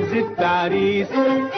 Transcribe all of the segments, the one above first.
عزة عريس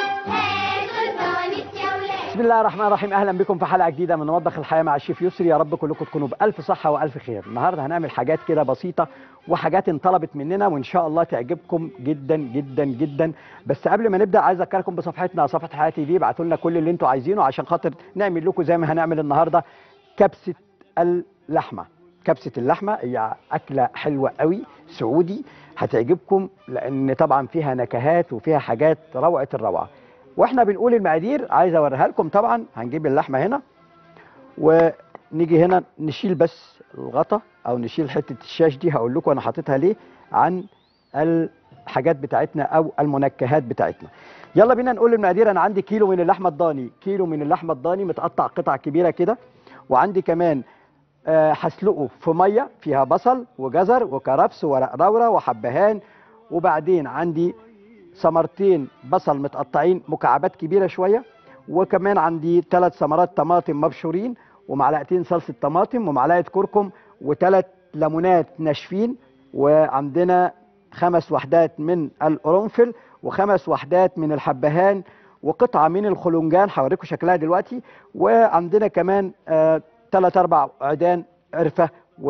بسم الله الرحمن الرحيم اهلا بكم في حلقه جديده من مطبخ الحياه مع الشيف يسري يا رب كلكم تكونوا بالف صحه والف خير النهارده هنعمل حاجات كده بسيطه وحاجات انطلبت مننا وان شاء الله تعجبكم جدا جدا جدا بس قبل ما نبدا عايز اذكركم بصفحتنا صفحه حياه تي في ابعتوا لنا كل اللي انتوا عايزينه عشان خاطر نعمل لكم زي ما هنعمل النهارده كبسه اللحمه كبسه اللحمه هي اكله حلوه قوي سعودي هتعجبكم لان طبعا فيها نكهات وفيها حاجات روعه الروعه واحنا بنقول المقادير عايز اوريها لكم طبعا هنجيب اللحمه هنا ونيجي هنا نشيل بس الغطا او نشيل حته الشاش دي هقول لكم انا حاططها ليه عن الحاجات بتاعتنا او المنكهات بتاعتنا يلا بينا نقول المقادير انا عندي كيلو من اللحمه الضاني كيلو من اللحمه الضاني متقطع قطع كبيره كده وعندي كمان آه، هسلقه في ميه فيها بصل وجزر وكرفس وورق لورا وحبهان وبعدين عندي ثمرتين بصل متقطعين مكعبات كبيره شويه وكمان عندي ثلاث ثمرات طماطم مبشورين ومعلقتين صلصه طماطم ومعلقه كركم وثلاث ليمونات ناشفين وعندنا خمس وحدات من القرنفل وخمس وحدات من الحبهان وقطعه من الخلنجان هوريكم شكلها دلوقتي وعندنا كمان ثلاث اربع عيدان قرفه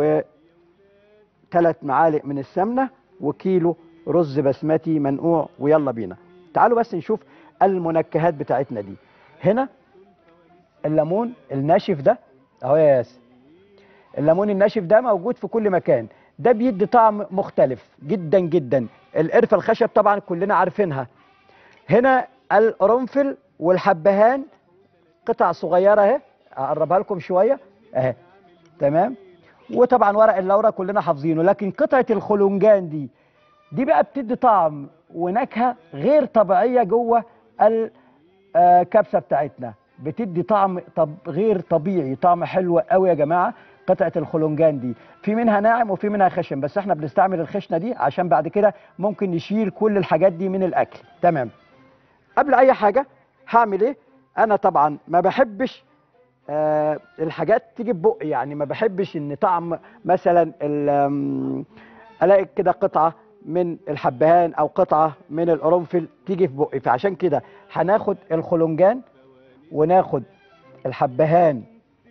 وثلاث معالق من السمنه وكيلو رز بسمتي منقوع ويلا بينا تعالوا بس نشوف المنكهات بتاعتنا دي هنا الليمون الناشف ده اهو يا ياسر الليمون الناشف ده موجود في كل مكان ده بيدي طعم مختلف جدا جدا القرفه الخشب طبعا كلنا عارفينها هنا القرنفل والحبهان قطع صغيره اهي اقربها لكم شويه اهي تمام وطبعا ورق اللورا كلنا حافظينه لكن قطعه الخلنجان دي دي بقى بتدي طعم ونكهه غير طبيعيه جوه الكبسه بتاعتنا بتدي طعم طب غير طبيعي طعم حلو قوي يا جماعه قطعه الخلنجان دي في منها ناعم وفي منها خشن بس احنا بنستعمل الخشنه دي عشان بعد كده ممكن نشيل كل الحاجات دي من الاكل تمام قبل اي حاجه هعمل ايه انا طبعا ما بحبش آه الحاجات تيجي ببقي يعني ما بحبش ان طعم مثلا الاقي كده قطعه من الحبهان او قطعه من القرنفل تيجي في بقي فعشان كده هناخد الخلنجان وناخد الحبهان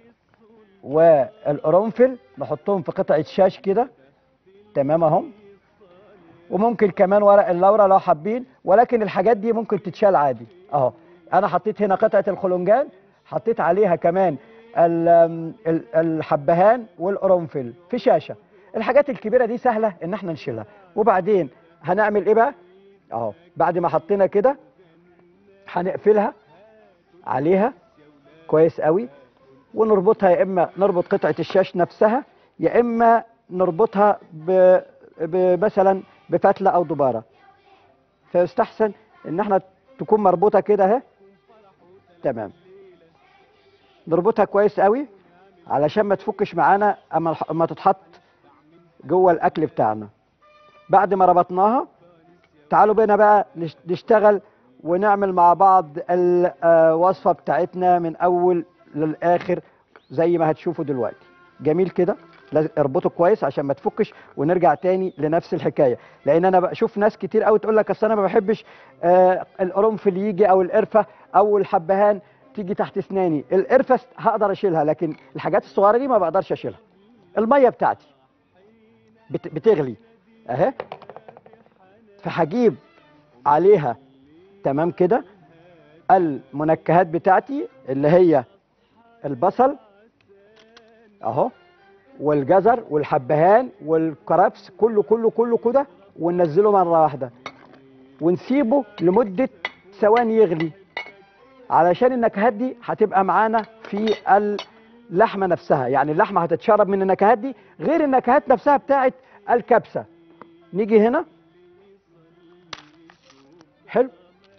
والقرنفل نحطهم في قطعه شاش كده تمام اهم وممكن كمان ورق اللورا لو حابين ولكن الحاجات دي ممكن تتشال عادي اهو انا حطيت هنا قطعه الخلنجان حطيت عليها كمان الحبهان والقرنفل في شاشه الحاجات الكبيره دي سهله ان احنا نشيلها وبعدين هنعمل ايه بقى اهو بعد ما حطينا كده هنقفلها عليها كويس قوي ونربطها يا اما نربط قطعه الشاش نفسها يا اما نربطها ب... ب... مثلا بفتله او دباره فيستحسن ان احنا تكون مربوطه كده اهي تمام نربطها كويس قوي علشان ما تفكش معانا اما اما تتحط جوه الاكل بتاعنا بعد ما ربطناها تعالوا بينا بقى نشتغل ونعمل مع بعض الوصفه بتاعتنا من اول للاخر زي ما هتشوفوا دلوقتي جميل كده اربطه كويس عشان ما تفكش ونرجع تاني لنفس الحكايه لان انا بشوف ناس كتير قوي تقول لك اصل انا ما بحبش آه القرنفل يجي او القرفه او الحبهان تيجي تحت اسناني القرفه هقدر اشيلها لكن الحاجات الصغيره دي ما بقدرش اشيلها الميه بتاعتي بتغلي اهي فهجيب عليها تمام كده المنكهات بتاعتي اللي هي البصل اهو والجزر والحبهان والكرفس كله كله كله كده وننزله مره واحده ونسيبه لمده ثواني يغلي علشان النكهات دي هتبقى معانا في اللحمه نفسها يعني اللحمه هتتشرب من النكهات دي غير النكهات نفسها بتاعت الكبسه نيجي هنا حلو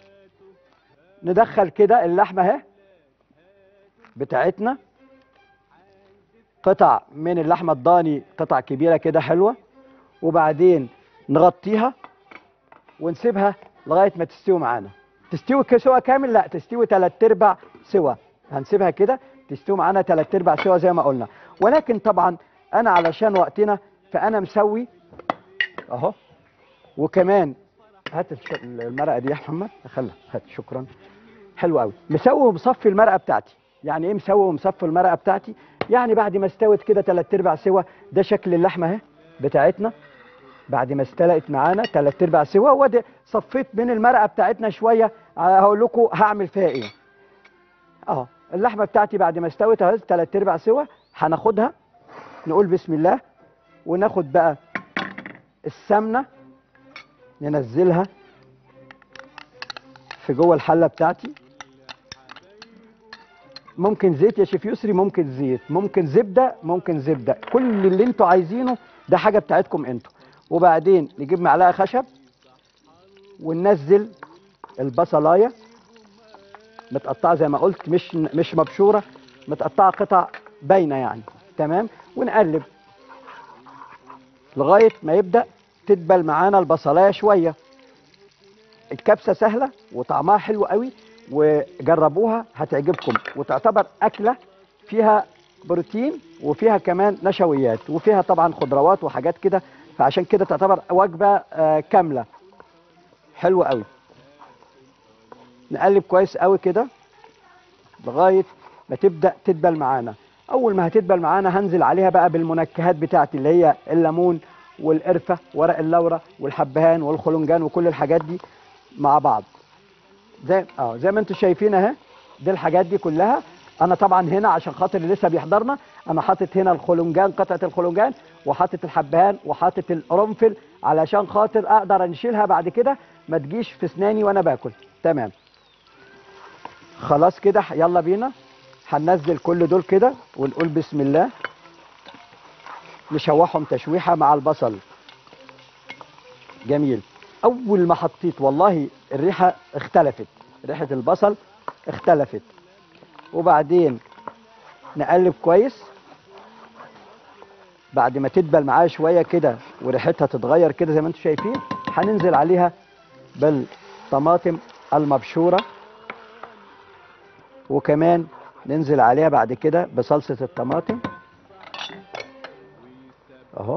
ندخل كده اللحمه اهي بتاعتنا قطع من اللحمه الضاني قطع كبيره كده حلوه وبعدين نغطيها ونسيبها لغايه ما تستوي معانا تستوي سوا كامل لا تستوي ثلاث ارباع سوا هنسيبها كده تستوي معانا ثلاث ارباع سوا زي ما قلنا ولكن طبعا انا علشان وقتنا فانا مسوي اهو وكمان هات الش- المرقه دي يا محمد خلها هات شكرا حلو قوي مسوي ومصفي المرقه بتاعتي يعني ايه مسوي ومصفي المرقه بتاعتي يعني بعد ما استوت كده تلات ارباع سوا ده شكل اللحمه اهي بتاعتنا بعد ما استلقت معانا تلات ارباع سوا وادي صفيت من المرقه بتاعتنا شويه آه، هقول لكم هعمل فيها ايه اه اللحمه بتاعتي بعد ما استوت اهي تلات ارباع سوا هناخدها نقول بسم الله وناخد بقى السمنه ننزلها في جوه الحله بتاعتي ممكن زيت يا شيف يسري ممكن زيت ممكن زبده ممكن زبده كل اللي انتوا عايزينه ده حاجه بتاعتكم انتوا وبعدين نجيب معلقه خشب وننزل البصلايه متقطعه زي ما قلت مش مش مبشوره متقطعه قطع باينه يعني تمام ونقلب لغايه ما يبدا تدبل معانا البصلايه شويه الكبسه سهله وطعمها حلو قوي وجربوها هتعجبكم وتعتبر اكله فيها بروتين وفيها كمان نشويات وفيها طبعا خضروات وحاجات كده فعشان كده تعتبر وجبه آه، كامله حلوه قوي نقلب كويس قوي كده لغايه ما تبدا تدبل معانا اول ما هتدبل معانا هنزل عليها بقى بالمنكهات بتاعتي اللي هي الليمون والقرفه ورق اللورة والحبهان والخلنجان وكل الحاجات دي مع بعض زي اه زي ما انتم شايفين اهي دي الحاجات دي كلها انا طبعا هنا عشان خاطر اللي لسه بيحضرنا انا حاطط هنا الخلنجان قطعه الخلنجان وحاطط الحبهان وحاطط القرنفل علشان خاطر اقدر انشيلها بعد كده ما تجيش في اسناني وانا باكل تمام خلاص كده يلا بينا هننزل كل دول كده ونقول بسم الله نشوحهم تشويحه مع البصل جميل اول ما حطيت والله الريحه اختلفت ريحه البصل اختلفت وبعدين نقلب كويس بعد ما تدبل معاها شويه كده وريحتها تتغير كده زي ما انتم شايفين هننزل عليها بالطماطم المبشوره وكمان ننزل عليها بعد كده بصلصه الطماطم اهو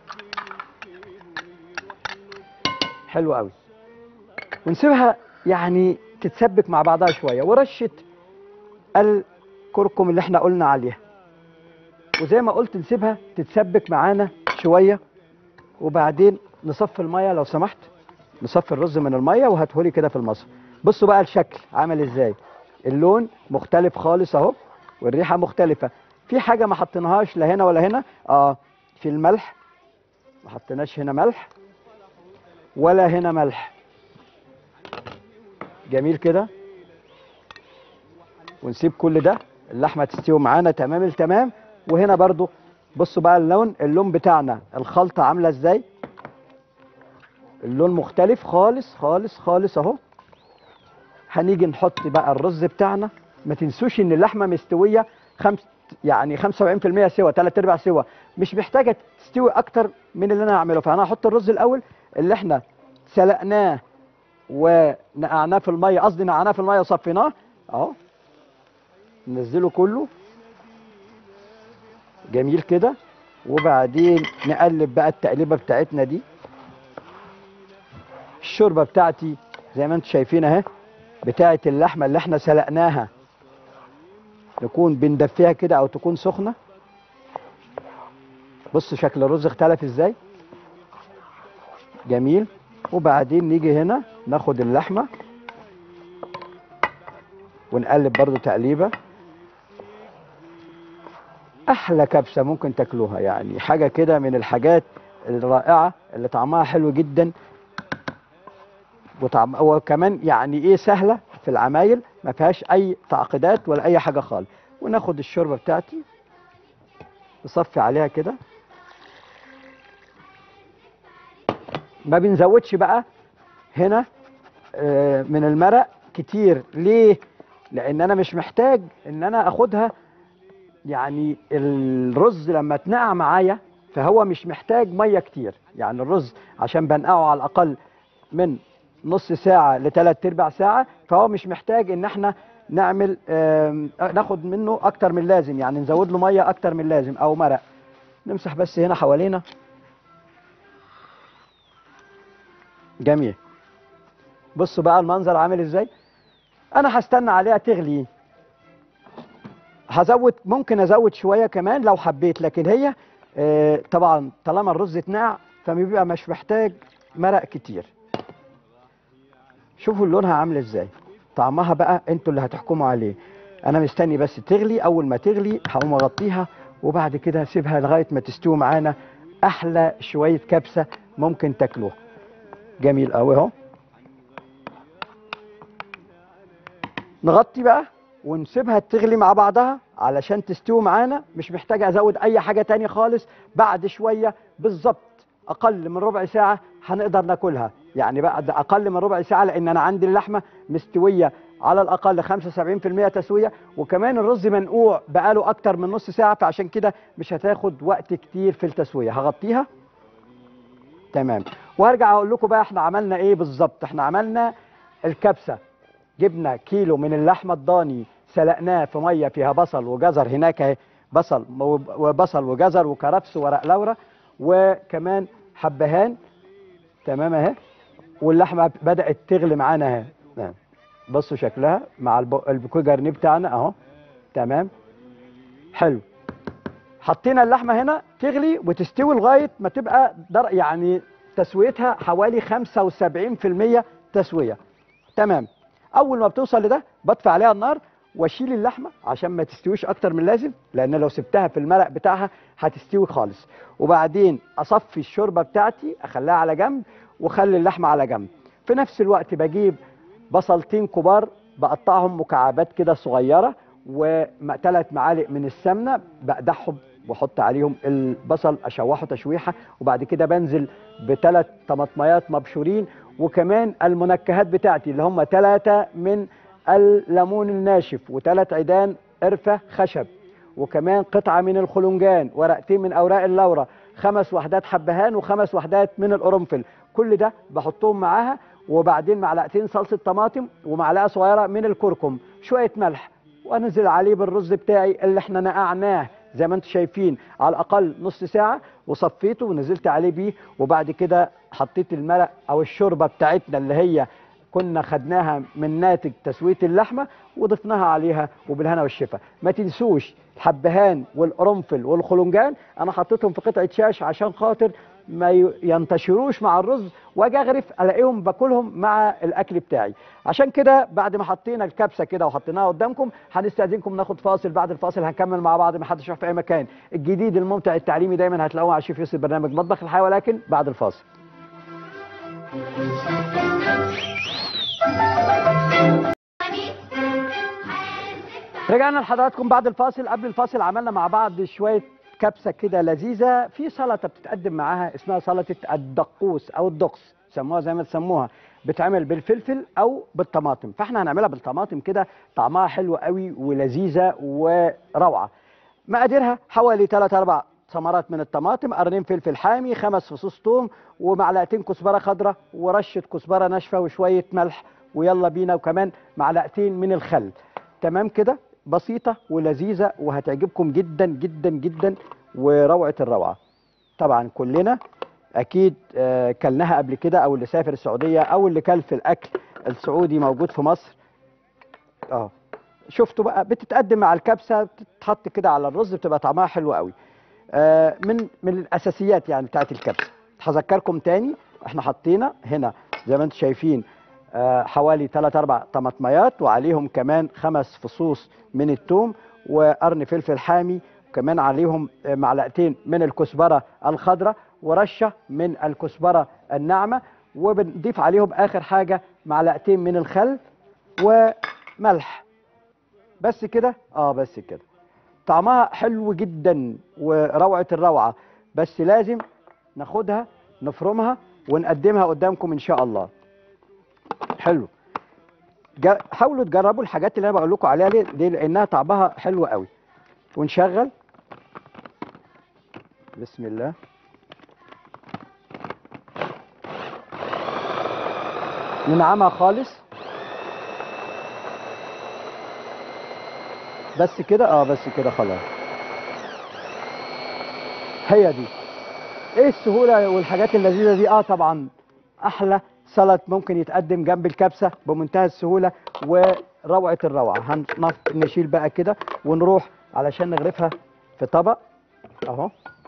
حلو قوي ونسيبها يعني تتسبك مع بعضها شويه ورشه الكركم اللي احنا قلنا عليها وزي ما قلت نسيبها تتسبك معانا شويه وبعدين نصفي الميه لو سمحت نصفي الرز من الميه وهاتهولي كده في المصفى بصوا بقى الشكل عامل ازاي اللون مختلف خالص اهو والريحه مختلفه في حاجه ما حطيناهاش لا هنا ولا هنا اه في الملح ما حطيناش هنا ملح ولا هنا ملح جميل كده ونسيب كل ده اللحمه تستوي معانا تمام التمام وهنا برضو بصوا بقى اللون اللون بتاعنا الخلطه عامله ازاي اللون مختلف خالص خالص خالص اهو هنيجي نحط بقى الرز بتاعنا ما تنسوش ان اللحمه مستويه خمس يعني 75% سوا 3 ارباع سوا مش محتاجه تستوي اكتر من اللي انا هعمله فانا هحط الرز الاول اللي احنا سلقناه ونقعناه في الميه قصدي نقعناه في الميه وصفيناه اهو ننزله كله جميل كده وبعدين نقلب بقى التقليبه بتاعتنا دي الشوربه بتاعتي زي ما انتم شايفين اهي بتاعه اللحمه اللي احنا سلقناها نكون بندفيها كده او تكون سخنه بص شكل الرز اختلف ازاي جميل وبعدين نيجي هنا ناخد اللحمه ونقلب برضو تقليبه احلى كبسه ممكن تاكلوها يعني حاجه كده من الحاجات الرائعه اللي طعمها حلو جدا وطعم وكمان يعني ايه سهله في العمايل ما فيهاش اي تعقيدات ولا اي حاجه خالص وناخد الشوربه بتاعتي نصفي عليها كده ما بنزودش بقى هنا آه، من المرق كتير ليه لان انا مش محتاج ان انا اخدها يعني الرز لما اتنقع معايا فهو مش محتاج ميه كتير يعني الرز عشان بنقعه على الاقل من نص ساعه لثلاث ارباع ساعه فهو مش محتاج ان احنا نعمل آم، ناخد منه اكتر من اللازم يعني نزود له ميه اكتر من اللازم او مرق نمسح بس هنا حوالينا جميل بصوا بقى المنظر عامل ازاي انا هستنى عليها تغلي هزود ممكن ازود شويه كمان لو حبيت لكن هي آه، طبعا طالما الرز اتنقع فبيبقى مش محتاج مرق كتير شوفوا لونها عامل ازاي طعمها بقى انتوا اللي هتحكموا عليه انا مستني بس تغلي اول ما تغلي هقوم اغطيها وبعد كده اسيبها لغايه ما تستوي معانا احلى شويه كبسه ممكن تاكلوها جميل قوي اهو نغطي بقى ونسيبها تغلي مع بعضها علشان تستوي معانا مش محتاج ازود اي حاجه تاني خالص بعد شويه بالظبط اقل من ربع ساعه هنقدر ناكلها يعني بعد اقل من ربع ساعه لان انا عندي اللحمه مستويه على الاقل 75% تسويه وكمان الرز منقوع بقاله اكتر من نص ساعه فعشان كده مش هتاخد وقت كتير في التسويه هغطيها تمام وهرجع اقول لكم بقى احنا عملنا ايه بالظبط احنا عملنا الكبسه جبنا كيلو من اللحمه الضاني سلقناه في ميه فيها بصل وجزر هناك اهي بصل وبصل وجزر وكرفس وورق لورا وكمان حبهان تمام اهي واللحمه بدات تغلي معانا اهي نعم. بصوا شكلها مع الب- البوكيه جرنيه بتاعنا اهو تمام حلو حطينا اللحمه هنا تغلي وتستوي لغايه ما تبقى در يعني تسويتها حوالي 75% تسويه تمام اول ما بتوصل لده بطفي عليها النار واشيل اللحمه عشان ما تستويش اكتر من اللازم لان لو سبتها في المرق بتاعها هتستوي خالص وبعدين اصفي الشوربه بتاعتي اخليها على جنب واخلي اللحمه على جنب في نفس الوقت بجيب بصلتين كبار بقطعهم مكعبات كده صغيره وثلاث معالق من السمنه بقدحهم واحط عليهم البصل اشوحه تشويحه وبعد كده بنزل بثلاث طماطميات مبشورين وكمان المنكهات بتاعتي اللي هم ثلاثه من الليمون الناشف وثلاث عيدان قرفه خشب وكمان قطعه من الخلنجان ورقتين من اوراق اللورة خمس وحدات حبهان وخمس وحدات من القرنفل كل ده بحطهم معاها وبعدين معلقتين صلصه طماطم ومعلقه صغيره من الكركم شويه ملح وانزل عليه بالرز بتاعي اللي احنا نقعناه زي ما انتم شايفين على الاقل نص ساعه وصفيته ونزلت عليه بيه وبعد كده حطيت المرق او الشوربه بتاعتنا اللي هي كنا خدناها من ناتج تسويه اللحمه وضفناها عليها وبالهنا والشفا ما تنسوش الحبهان والقرنفل والخلنجان انا حطيتهم في قطعه شاش عشان خاطر ما ي- ينتشروش مع الرز واجي اغرف الاقيهم باكلهم مع الاكل بتاعي عشان كده بعد ما حطينا الكبسه كده وحطيناها قدامكم هنستاذنكم ناخد فاصل بعد الفاصل هنكمل مع بعض ما حدش يروح في اي مكان الجديد الممتع التعليمي دايما هتلاقوه على شيف يوسف برنامج مطبخ الحياه ولكن بعد الفاصل رجعنا لحضراتكم بعد الفاصل قبل الفاصل عملنا مع بعض شويه كبسه كده لذيذه في سلطه بتتقدم معاها اسمها سلطه الدقوس او الدقس سموها زي ما تسموها بتعمل بالفلفل او بالطماطم فاحنا هنعملها بالطماطم كده طعمها حلو قوي ولذيذه وروعه مقاديرها حوالي 3 4 ثمرات من الطماطم قرنين فلفل حامي خمس فصوص ثوم ومعلقتين كزبره خضراء ورشه كزبره ناشفه وشويه ملح ويلا بينا وكمان معلقتين من الخل تمام كده بسيطه ولذيذه وهتعجبكم جدا جدا جدا وروعه الروعه طبعا كلنا اكيد آه، كلناها قبل كده او اللي سافر السعوديه او اللي كل في الاكل السعودي موجود في مصر اه شفتوا بقى بتتقدم مع الكبسه بتتحط كده على الرز بتبقى طعمها حلو قوي آه، من من الاساسيات يعني بتاعت الكبسه هذكركم تاني احنا حطينا هنا زي ما انتم شايفين آه، حوالي 3 4 طماطميات وعليهم كمان خمس فصوص من الثوم وقرن فلفل حامي وكمان عليهم آه، معلقتين من الكزبره الخضراء ورشه من الكزبره الناعمه وبنضيف عليهم اخر حاجه معلقتين من الخل وملح بس كده اه بس كده طعمها حلو جدا وروعه الروعه بس لازم ناخدها نفرمها ونقدمها قدامكم ان شاء الله حلو جا- حاولوا تجربوا الحاجات اللي انا بقول لكم عليها ليه ليه؟ لانها طعمها حلو قوي ونشغل بسم الله ننعمها خالص بس كده اه بس كده خلاص هي دي ايه السهوله والحاجات اللذيذه دي اه طبعا احلى سلطه ممكن يتقدم جنب الكبسه بمنتهى السهوله وروعه الروعه هنف- نشيل بقى كده ونروح علشان نغرفها في طبق اهو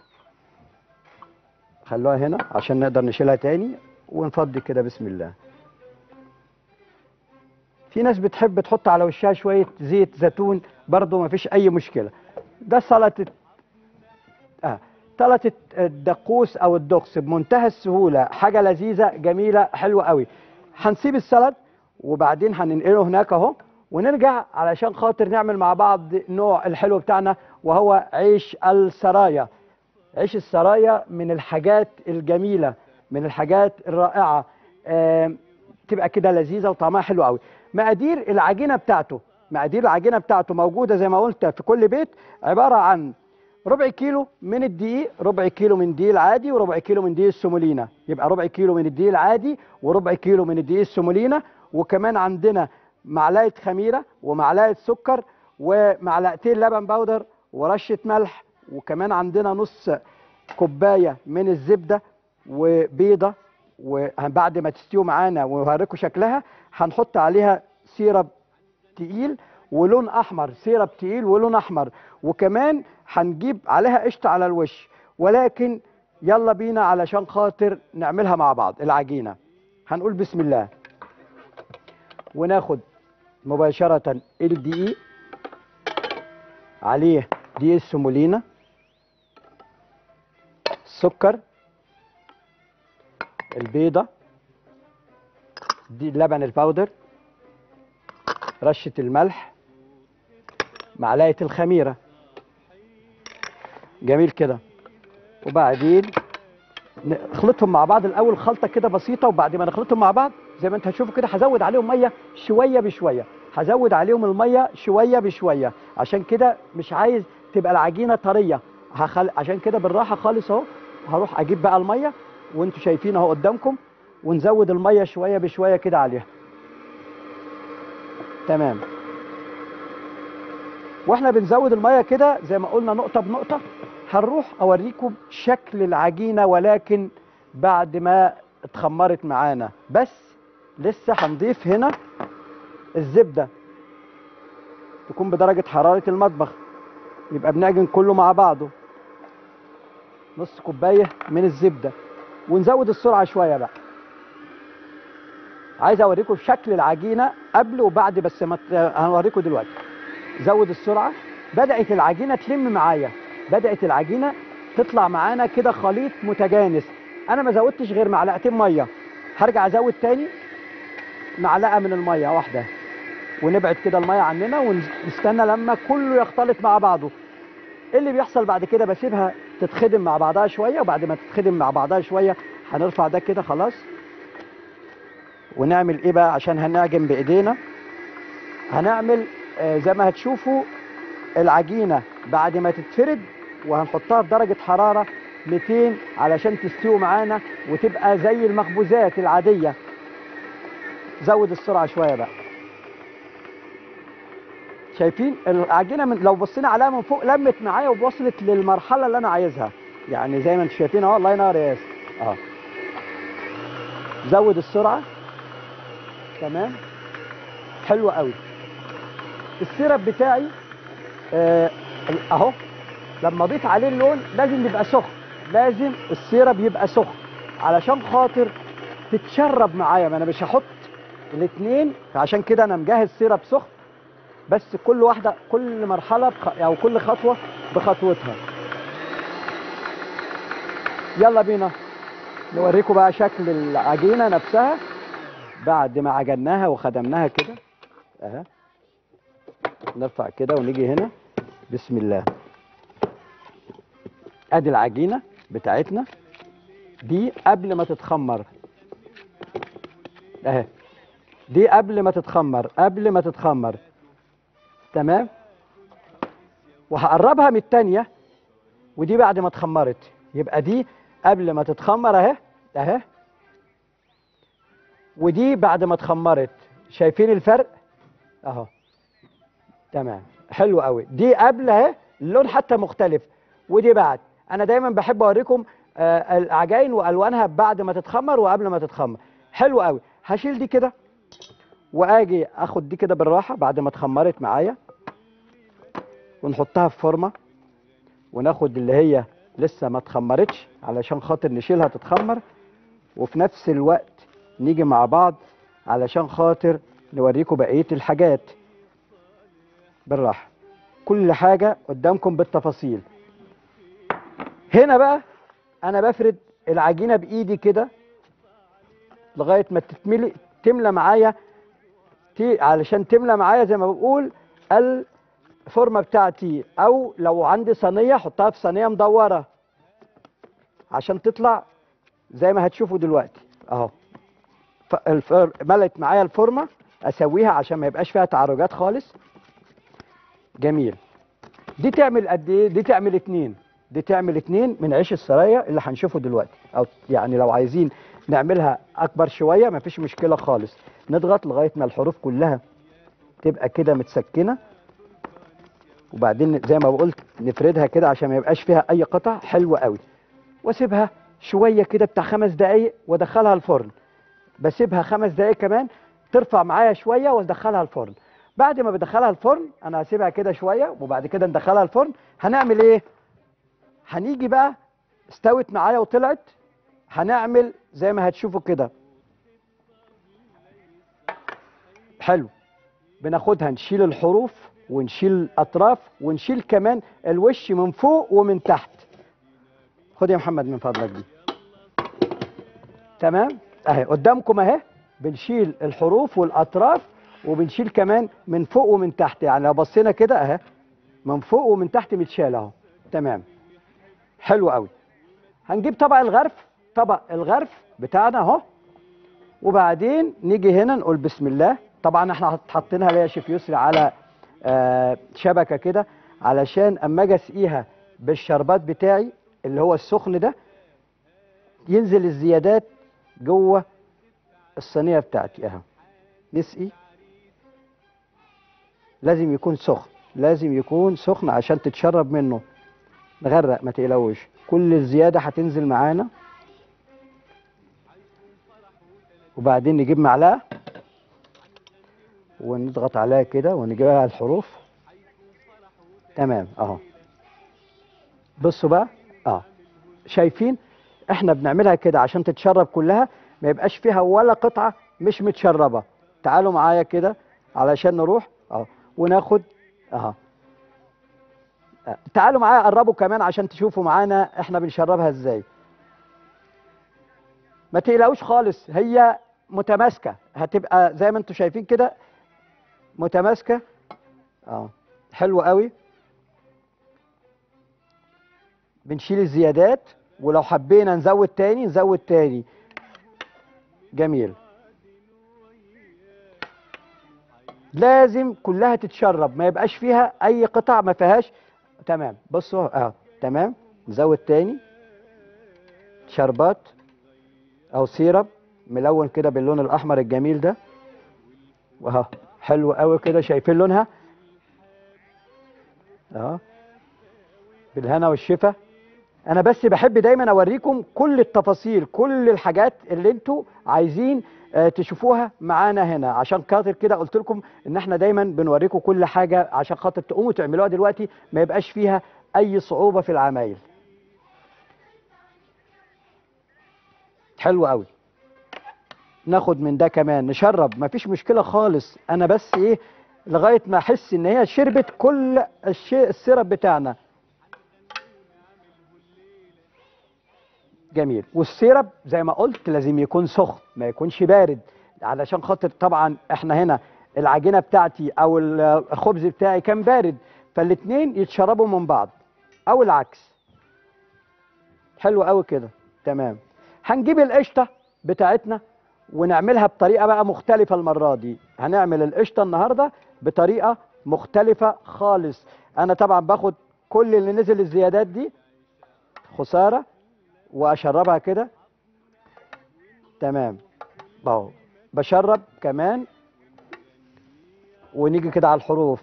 خلوها هنا عشان نقدر نشيلها تاني ونفضي كده بسم الله في ناس بتحب تحط على وشها شويه زيت زيتون برضو ما فيش اي مشكله ده سلطه اه سلطه الدقوس او الدقس بمنتهى السهوله حاجه لذيذه جميله حلوه قوي هنسيب السلط وبعدين هننقله هناك اهو ونرجع علشان خاطر نعمل مع بعض نوع الحلو بتاعنا وهو عيش السرايا عيش السرايا من الحاجات الجميله من الحاجات الرائعه آم، تبقى كده لذيذه وطعمها حلو قوي مقادير العجينه بتاعته مقادير العجينه بتاعته موجوده زي ما قلت في كل بيت عباره عن ربع كيلو من الدقيق ربع كيلو من الدقيق العادي وربع كيلو من دقيق السمولينا يبقى ربع كيلو من الدقيق العادي وربع كيلو من الدقيق السمولينا وكمان عندنا معلقه خميره ومعلقه سكر ومعلقتين لبن بودر ورشه ملح وكمان عندنا نص كوبايه من الزبده وبيضه وبعد ما تستوي معانا وهوريكم شكلها هنحط عليها سيرب تقيل ولون احمر سيرب تقيل ولون احمر وكمان هنجيب عليها قشطه على الوش ولكن يلا بينا علشان خاطر نعملها مع بعض العجينه هنقول بسم الله وناخد مباشره الدقيق عليه دقيق السمولينا السكر البيضه دي اللبن الباودر رشه الملح معلقه الخميره جميل كده وبعدين نخلطهم مع بعض الاول خلطه كده بسيطه وبعد ما نخلطهم مع بعض زي ما انت هتشوفوا كده هزود عليهم ميه شويه بشويه هزود عليهم الميه شويه بشويه عشان كده مش عايز تبقى العجينه طريه هخل... عشان كده بالراحه خالص اهو هروح اجيب بقى الميه وانتوا شايفين اهو قدامكم ونزود الميه شويه بشويه كده عليها تمام واحنا بنزود الميه كده زي ما قلنا نقطه بنقطه هنروح اوريكم شكل العجينه ولكن بعد ما اتخمرت معانا بس لسه هنضيف هنا الزبده تكون بدرجه حراره المطبخ يبقى بنعجن كله مع بعضه نص كوبايه من الزبده ونزود السرعه شويه بقى عايز اوريكم شكل العجينه قبل وبعد بس ما ت- هنوريكم دلوقتي زود السرعه بدات العجينه تلم معايا بدات العجينه تطلع معانا كده خليط متجانس انا ما زودتش غير معلقتين ميه هرجع ازود تاني معلقه من الميه واحده ونبعد كده الميه عننا ونستنى لما كله يختلط مع بعضه ايه اللي بيحصل بعد كده بسيبها تتخدم مع بعضها شويه وبعد ما تتخدم مع بعضها شويه هنرفع ده كده خلاص ونعمل ايه بقى عشان هنعجن بايدينا هنعمل آه، زي ما هتشوفوا العجينه بعد ما تتفرد وهنحطها بدرجه حراره 200 علشان تستوي معانا وتبقى زي المخبوزات العاديه زود السرعه شويه بقى شايفين العجينه من لو بصينا عليها من فوق لمت معايا ووصلت للمرحله اللي انا عايزها يعني زي ما انتم شايفين اهو الله ينور يا ياسر اه زود السرعه تمام حلو قوي السيرب بتاعي آه اهو لما اضيف عليه اللون لازم يبقى سخن لازم السيرب يبقى سخن علشان خاطر تتشرب معايا ما انا مش هحط الاثنين عشان كده انا مجهز سيرب سخن بس كل واحده كل مرحله بخ... او كل خطوه بخطوتها يلا بينا نوريكم بقى شكل العجينه نفسها بعد ما عجناها وخدمناها كده اهي نرفع كده ونيجي هنا بسم الله ادي العجينه بتاعتنا دي قبل ما تتخمر اهي دي قبل ما تتخمر قبل ما تتخمر تمام وهقربها من التانية ودي بعد ما اتخمرت يبقى دي قبل ما تتخمر اهي اهي ودي بعد ما اتخمرت شايفين الفرق اهو تمام حلو قوي دي قبل اهي اللون حتى مختلف ودي بعد انا دايما بحب اوريكم آه العجائن والوانها بعد ما تتخمر وقبل ما تتخمر حلو قوي هشيل دي كده واجي اخد دي كده بالراحه بعد ما اتخمرت معايا ونحطها في فورمه وناخد اللي هي لسه ما اتخمرتش علشان خاطر نشيلها تتخمر وفي نفس الوقت نيجي مع بعض علشان خاطر نوريكم بقيه الحاجات بالراحه كل حاجه قدامكم بالتفاصيل هنا بقى انا بفرد العجينه بايدي كده لغايه ما تتملي تملى معايا تي علشان تملى معايا زي ما بقول الفورمه بتاعتي او لو عندي صينيه احطها في صينيه مدوره عشان تطلع زي ما هتشوفوا دلوقتي اهو ف- الفر- ملت معايا الفورمه اسويها عشان ما يبقاش فيها تعرجات خالص جميل دي تعمل قد ايه دي تعمل اتنين دي تعمل اتنين من عيش السرايا اللي هنشوفه دلوقتي او يعني لو عايزين نعملها اكبر شويه مفيش مشكله خالص نضغط لغايه ما الحروف كلها تبقى كده متسكنه وبعدين زي ما قلت نفردها كده عشان ما يبقاش فيها اي قطع حلوه قوي واسيبها شويه كده بتاع خمس دقايق وادخلها الفرن بسيبها خمس دقايق كمان ترفع معايا شويه وادخلها الفرن بعد ما بدخلها الفرن انا هسيبها كده شويه وبعد كده ندخلها الفرن هنعمل ايه هنيجي بقى استوت معايا وطلعت هنعمل زي ما هتشوفوا كده حلو بناخدها نشيل الحروف ونشيل الاطراف ونشيل كمان الوش من فوق ومن تحت خد يا محمد من فضلك دي تمام اهي قدامكم اهي بنشيل الحروف والاطراف وبنشيل كمان من فوق ومن تحت يعني لو بصينا كده اهي من فوق ومن تحت متشال اهو تمام حلو قوي هنجيب طبق الغرف طبق الغرف بتاعنا اهو وبعدين نيجي هنا نقول بسم الله طبعا احنا حاطينها ليا شيف يسري على آه شبكه كده علشان اما اجي اسقيها بالشربات بتاعي اللي هو السخن ده ينزل الزيادات جوه الصينيه بتاعتي اهو نسقي لازم يكون سخن لازم يكون سخن عشان تتشرب منه نغرق ما تقلقوش كل الزياده هتنزل معانا وبعدين نجيب معلقه ونضغط عليها كده ونجيبها على الحروف تمام اهو بصوا بقى اه شايفين احنا بنعملها كده عشان تتشرب كلها ما يبقاش فيها ولا قطعه مش متشربه تعالوا معايا كده علشان نروح اه وناخد اهو آه، تعالوا معايا قربوا كمان عشان تشوفوا معانا احنا بنشربها ازاي ما تقلقوش خالص هي متماسكه هتبقى زي ما انتم شايفين كده متماسكه اه حلو قوي بنشيل الزيادات ولو حبينا نزود تاني نزود تاني جميل لازم كلها تتشرب ما يبقاش فيها اي قطع ما فيهاش تمام بصوا اه تمام نزود تاني شربات او سيرب ملون كده باللون الاحمر الجميل ده واهو حلو قوي كده شايفين لونها اهو بالهنا والشفا انا بس بحب دايما اوريكم كل التفاصيل كل الحاجات اللي انتوا عايزين آه، تشوفوها معانا هنا عشان خاطر كده قلت لكم ان احنا دايما بنوريكم كل حاجه عشان خاطر تقوموا تعملوها دلوقتي ما يبقاش فيها اي صعوبه في العمايل حلو قوي ناخد من ده كمان نشرب مفيش مشكله خالص انا بس ايه لغايه ما احس ان هي شربت كل الشيء السيرب بتاعنا جميل والسيرب زي ما قلت لازم يكون سخن ما يكونش بارد علشان خاطر طبعا احنا هنا العجينه بتاعتي او الخبز بتاعي كان بارد فالاتنين يتشربوا من بعض او العكس حلو قوي كده تمام هنجيب القشطه بتاعتنا ونعملها بطريقه بقى مختلفه المره دي هنعمل القشطه النهارده بطريقه مختلفه خالص انا طبعا باخد كل اللي نزل الزيادات دي خساره واشربها كده تمام اهو بشرب كمان ونيجي كده على الحروف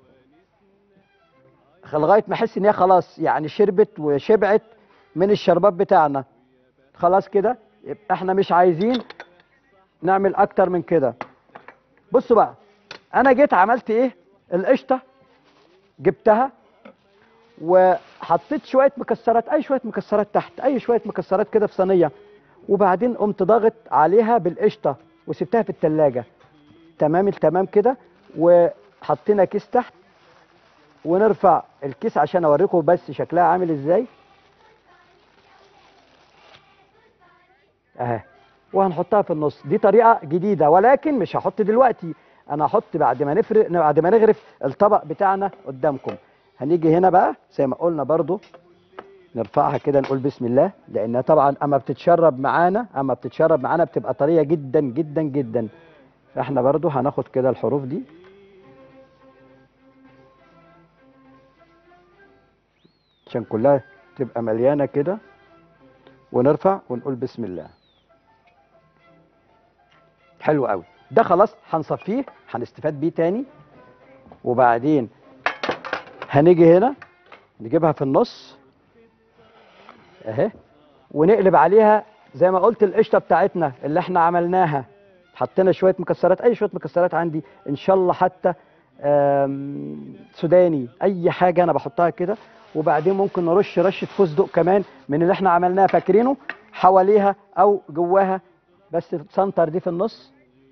لغايه ما احس ان هي خلاص يعني شربت وشبعت من الشربات بتاعنا خلاص كده يبقى احنا مش عايزين نعمل اكتر من كده بصوا بقى انا جيت عملت ايه القشطه جبتها وحطيت شويه مكسرات اي شويه مكسرات تحت اي شويه مكسرات كده في صينيه وبعدين قمت ضاغط عليها بالقشطه وسبتها في التلاجة تمام التمام كده وحطينا كيس تحت ونرفع الكيس عشان اوريكم بس شكلها عامل ازاي اهي وهنحطها في النص دي طريقه جديده ولكن مش هحط دلوقتي انا هحط بعد ما نفرق بعد ما نغرف الطبق بتاعنا قدامكم هنيجي هنا بقى زي ما قلنا برضو نرفعها كده نقول بسم الله لانها طبعا اما بتتشرب معانا اما بتتشرب معانا بتبقى طريه جدا جدا جدا فاحنا برضو هناخد كده الحروف دي عشان كلها تبقى مليانه كده ونرفع ونقول بسم الله حلو قوي ده خلاص هنصفيه هنستفاد بيه تاني وبعدين هنيجي هنا نجيبها في النص اهي ونقلب عليها زي ما قلت القشطه بتاعتنا اللي احنا عملناها حطينا شويه مكسرات اي شويه مكسرات عندي ان شاء الله حتى آم، سوداني اي حاجه انا بحطها كده وبعدين ممكن نرش رشه فستق كمان من اللي احنا عملناها فاكرينه حواليها او جواها بس سنتر دي في النص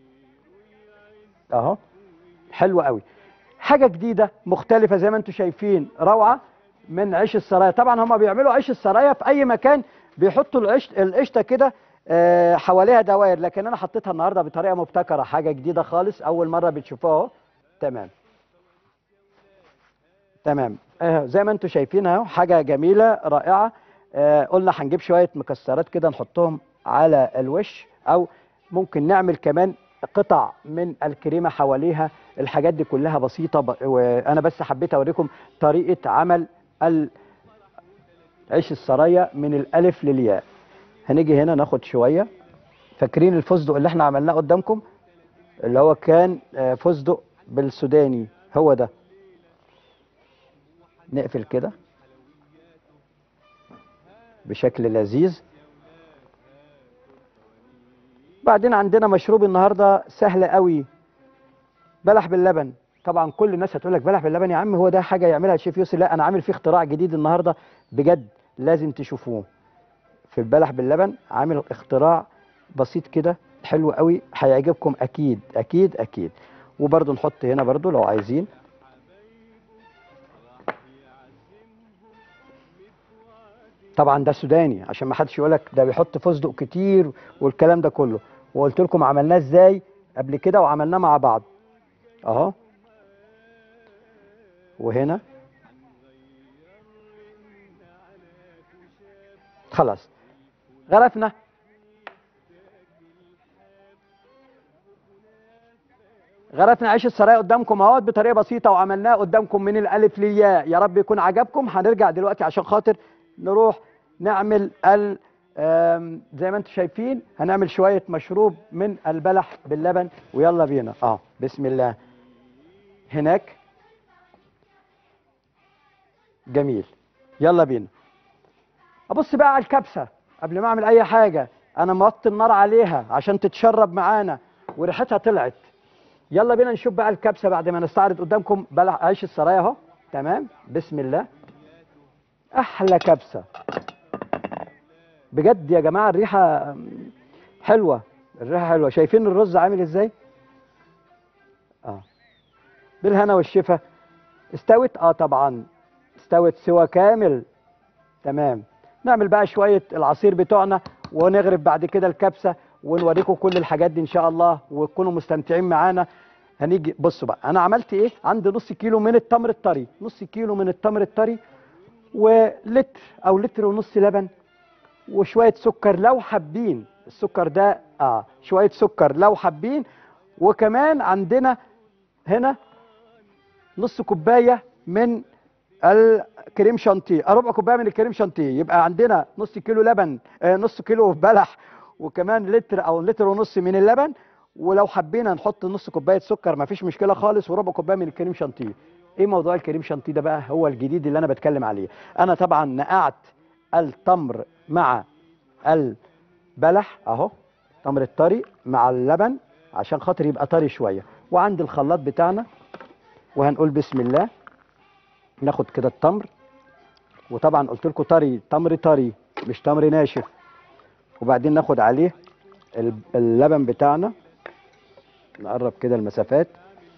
اهو حلو قوي حاجه جديده مختلفه زي ما انتم شايفين روعه من عيش السرايا طبعا هم بيعملوا عيش السرايا في اي مكان بيحطوا العيش القشطه كده آه، حواليها دوائر لكن انا حطيتها النهارده بطريقه مبتكره حاجه جديده خالص اول مره بتشوفوها اهو تمام تمام آه زي ما انتم شايفين اهو حاجه جميله رائعه آه قلنا هنجيب شويه مكسرات كده نحطهم على الوش او ممكن نعمل كمان قطع من الكريمه حواليها الحاجات دي كلها بسيطه ب... وانا بس حبيت اوريكم طريقه عمل ال... عيش السرايا من الالف للياء هنيجي هنا ناخد شويه فاكرين الفستق اللي احنا عملناه قدامكم اللي هو كان آه، فستق بالسوداني هو ده نقفل كده بشكل لذيذ بعدين عندنا مشروب النهارده سهل قوي بلح باللبن طبعا كل الناس هتقول لك بلح باللبن يا عم هو ده حاجه يعملها الشيف يوسف لا انا عامل فيه اختراع جديد النهارده بجد لازم تشوفوه في البلح باللبن عامل اختراع بسيط كده حلو قوي هيعجبكم اكيد اكيد اكيد وبرده نحط هنا برده لو عايزين طبعا ده سوداني عشان ما حدش يقول لك ده بيحط فستق كتير والكلام ده كله وقلت لكم عملناه ازاي قبل كده وعملناه مع بعض اهو وهنا خلاص غرفنا غرفنا عيش السرايا قدامكم اهوت بطريقه بسيطه وعملناه قدامكم من الالف للياء يا رب يكون عجبكم هنرجع دلوقتي عشان خاطر نروح نعمل ال آم، زي ما انتم شايفين هنعمل شويه مشروب من البلح باللبن ويلا بينا اه بسم الله هناك جميل يلا بينا ابص بقى على الكبسه قبل ما اعمل اي حاجه انا موطي النار عليها عشان تتشرب معانا وريحتها طلعت يلا بينا نشوف بقى الكبسه بعد ما نستعرض قدامكم بلح عيش السرايا اهو تمام بسم الله احلى كبسه بجد يا جماعه الريحه حلوه الريحه حلوه شايفين الرز عامل ازاي اه بالهنا والشفا استوت اه طبعا استوت سوا كامل تمام نعمل بقى شويه العصير بتوعنا ونغرف بعد كده الكبسه ونوريكم كل الحاجات دي ان شاء الله وتكونوا مستمتعين معانا هنيجي بصوا بقى انا عملت ايه عندي نص كيلو من التمر الطري نص كيلو من التمر الطري ولتر او لتر ونص لبن وشويه سكر لو حابين السكر ده اه شويه سكر لو حابين وكمان عندنا هنا نص كوبايه من الكريم شانتيه آه، ربع كوبايه من الكريم شانتيه يبقى عندنا نص كيلو لبن آه نص كيلو بلح وكمان لتر او لتر ونص من اللبن ولو حبينا نحط نص كوبايه سكر مفيش مشكله خالص وربع كوبايه من الكريم شانتيه ايه موضوع الكريم شانتيه ده بقى هو الجديد اللي انا بتكلم عليه انا طبعا نقعت التمر مع البلح اهو التمر الطري مع اللبن عشان خاطر يبقى طري شويه وعند الخلاط بتاعنا وهنقول بسم الله ناخد كده التمر وطبعا قلت لكم طري تمر طري مش تمر ناشف وبعدين ناخد عليه ال- اللبن بتاعنا نقرب كده المسافات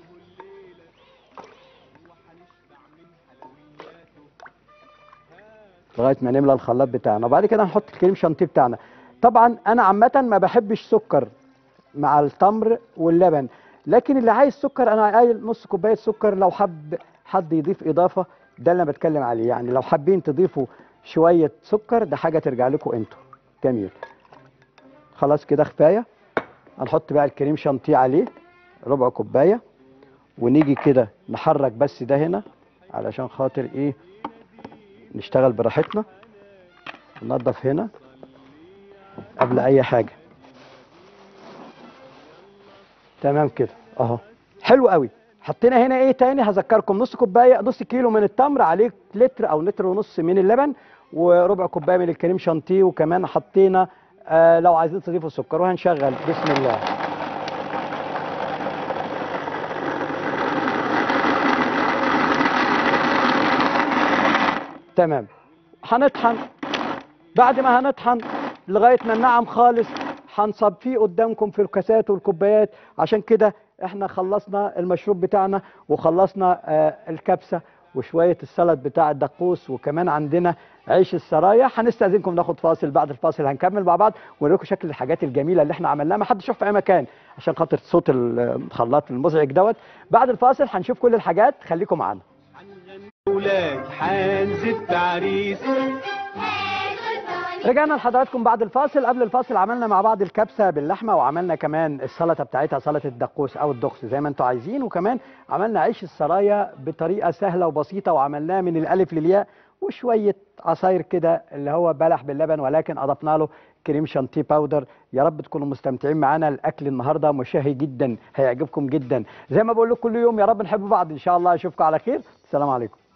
لغايه ما نملى الخلاط بتاعنا وبعد كده هنحط الكريم شانتيه بتاعنا طبعا انا عامه ما بحبش سكر مع التمر واللبن لكن اللي عايز سكر انا قايل نص كوبايه سكر لو حب حد يضيف اضافه ده اللي انا بتكلم عليه يعني لو حابين تضيفوا شويه سكر ده حاجه ترجع لكم انتوا جميل خلاص كده كفايه هنحط بقى الكريم شانتيه عليه ربع كوبايه ونيجي كده نحرك بس ده هنا علشان خاطر ايه نشتغل براحتنا ننضف هنا قبل اي حاجه تمام كده اهو حلو قوي حطينا هنا ايه تاني هذكركم نص كوبايه نص كيلو من التمر عليه لتر او لتر ونص من اللبن وربع كوبايه من الكريم شانتيه وكمان حطينا آه لو عايزين تضيفوا سكر وهنشغل بسم الله تمام هنطحن بعد ما هنطحن لغايه ما النعم خالص هنصب فيه قدامكم في الكاسات والكوبايات عشان كده احنا خلصنا المشروب بتاعنا وخلصنا آه الكبسه وشويه السلطه بتاع الدقوس وكمان عندنا عيش السرايا هنستاذنكم ناخد فاصل بعد الفاصل هنكمل مع بعض ونوريكم شكل الحاجات الجميله اللي احنا عملناها ما حدش يشوف في اي مكان عشان خاطر صوت الخلاط المزعج دوت بعد الفاصل هنشوف كل الحاجات خليكم معانا ولاد حانز التعريس رجعنا لحضراتكم بعد الفاصل قبل الفاصل عملنا مع بعض الكبسه باللحمه وعملنا كمان السلطه بتاعتها سلطه الدقوس او الدقس زي ما انتم عايزين وكمان عملنا عيش السرايا بطريقه سهله وبسيطه وعملناه من الالف للياء وشويه عصاير كده اللي هو بلح باللبن ولكن اضفنا له كريم شانتيه باودر يا رب تكونوا مستمتعين معانا الاكل النهارده مشهي جدا هيعجبكم جدا زي ما بقول لكم كل يوم يا رب نحب بعض ان شاء الله اشوفكم على خير السلام عليكم